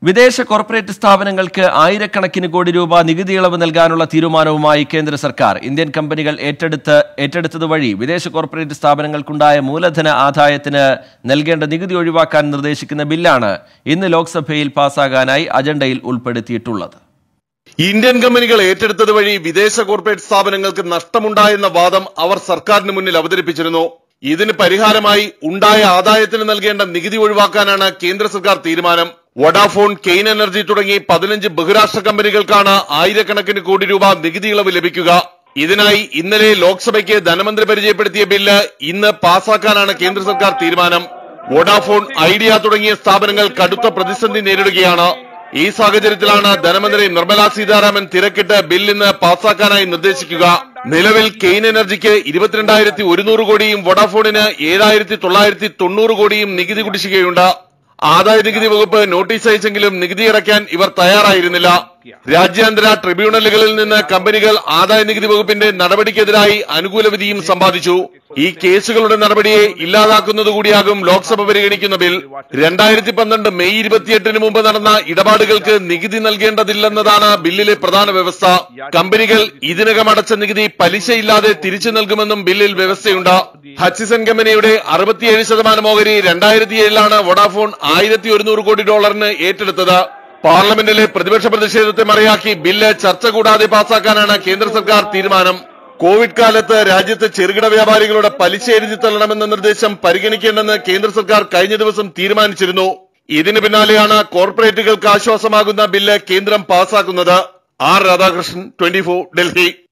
വിദേശ കോർപ്പറേറ്റ് സ്ഥാപനങ്ങൾക്ക് ആയിരക്കണക്കിന് കോടി രൂപ നികുതി ഇളവ് നൽകാനുള്ള തീരുമാനവുമായി കേന്ദ്ര സർക്കാർ ഇന്ത്യൻ കമ്പനികൾ ഏറ്റെടുത്ത് ഏറ്റെടുത്തത് വഴി വിദേശ കോർപ്പറേറ്റ് സ്ഥാപനങ്ങൾക്കുണ്ടായ മൂലധന ആദായത്തിന് നൽകേണ്ട നികുതി ഒഴിവാക്കാൻ നിർദ്ദേശിക്കുന്ന ബില്ലാണ് ഇന്ന് ലോക്സഭയിൽ പാസ്സാകാനായി അജണ്ടയിൽ ഉൾപ്പെടുത്തിയിട്ടുള്ളത് ഇന്ത്യൻ കമ്പനികൾ ഏറ്റെടുത്തത് വഴി വിദേശ കോർപ്പറേറ്റ് സ്ഥാപനങ്ങൾക്ക് നഷ്ടമുണ്ടായെന്ന വാദം അവർ സർക്കാരിന് മുന്നിൽ അവതരിപ്പിച്ചിരുന്നു ഇതിന് പരിഹാരമായി ഉണ്ടായ ആദായത്തിന് നൽകേണ്ട നികുതി ഒഴിവാക്കാനാണ് കേന്ദ്ര സർക്കാർ തീരുമാനം വൊഡാഫോൺ കെയ്ൻ എനർജി തുടങ്ങി പതിനഞ്ച് ബഹുരാഷ്ട്ര കമ്പനികൾക്കാണ് ആയിരക്കണക്കിന് കോടി രൂപ നികുതി ഇളവ് ലഭിക്കുക ഇതിനായി ഇന്നലെ ലോക്സഭയ്ക്ക് ധനമന്ത്രി പരിചയപ്പെടുത്തിയ ബില്ല് ഇന്ന് പാസാക്കാനാണ് കേന്ദ്ര സർക്കാർ തീരുമാനം വോഡാഫോൺ ഐഡിയ തുടങ്ങിയ സ്ഥാപനങ്ങൾ കടുത്ത പ്രതിസന്ധി നേരിടുകയാണ് ഈ സാഹചര്യത്തിലാണ് ധനമന്ത്രി നിർമ്മല സീതാരാമൻ തിരക്കിട്ട് ബിൽ ഇന്ന് പാസാക്കാനായി നിർദ്ദേശിക്കുക നിലവിൽ കെയ്ൻ എനർജിക്ക് ഇരുപത്തിരണ്ടായിരത്തി ഒരുന്നൂറ് കോടിയും വൊഡാഫോണിന് ഏഴായിരത്തി തൊള്ളായിരത്തി തൊണ്ണൂറ് കോടിയും നികുതി കുടിശ്ശികയുണ്ട് ആദായ നികുതി വകുപ്പ് നോട്ടീസ് അയച്ചെങ്കിലും നികുതി അടയ്ക്കാൻ ഇവർ തയ്യാറായിരുന്നില്ല രാജ്യാന്തര ട്രിബ്യൂണലുകളിൽ നിന്ന് കമ്പനികൾ ആദായ നികുതി വകുപ്പിന്റെ നടപടിക്കെതിരായി അനുകൂല വിധിയും സമ്പാദിച്ചു ഈ കേസുകളുടെ നടപടിയെ ഇല്ലാതാക്കുന്നതുകൂടിയാകും ലോക്സഭ പരിഗണിക്കുന്ന ബിൽ രണ്ടായിരത്തി പന്ത്രണ്ട് മെയ് ഇരുപത്തിയെട്ടിന് മുമ്പ് നടന്ന ഇടപാടുകൾക്ക് നികുതി നൽകേണ്ടതില്ലെന്നതാണ് ബില്ലിലെ പ്രധാന വ്യവസ്ഥ കമ്പനികൾ ഇതിനകം അടച്ച നികുതി പലിശയില്ലാതെ തിരിച്ചു നൽകുമെന്നും ബില്ലിൽ വ്യവസ്ഥയുണ്ട് ഹച്ചിസൺ കമ്പനിയുടെ അറുപത്തിയേഴ് ശതമാനം ഓഹരി രണ്ടായിരത്തി ഏഴിലാണ് വൊഡാഫോൺ ആയിരത്തി ഒരുന്നൂറ് കോടി ഡോളറിന് ഏറ്റെടുത്തത് പാർലമെന്റിലെ പ്രതിപക്ഷ പ്രതിഷേധത്തെ മറിയാക്കി ബില്ല് ചർച്ച കൂടാതെ പാസാക്കാനാണ് കേന്ദ്ര സർക്കാർ തീരുമാനം കോവിഡ് കാലത്ത് രാജ്യത്തെ ചെറുകിട വ്യാപാരികളുടെ പലിശ എഴുതി തള്ളണമെന്ന നിർദ്ദേശം പരിഗണിക്കേണ്ടെന്ന് കേന്ദ്ര സർക്കാർ കഴിഞ്ഞ ദിവസം തീരുമാനിച്ചിരുന്നു ഇതിന് പിന്നാലെയാണ് കോർപ്പറേറ്റുകൾക്ക് ആശ്വാസമാകുന്ന ബില്ല് കേന്ദ്രം പാസാക്കുന്നത് ആർ രാധാകൃഷ്ണൻ ട്വന്റി ഡൽഹി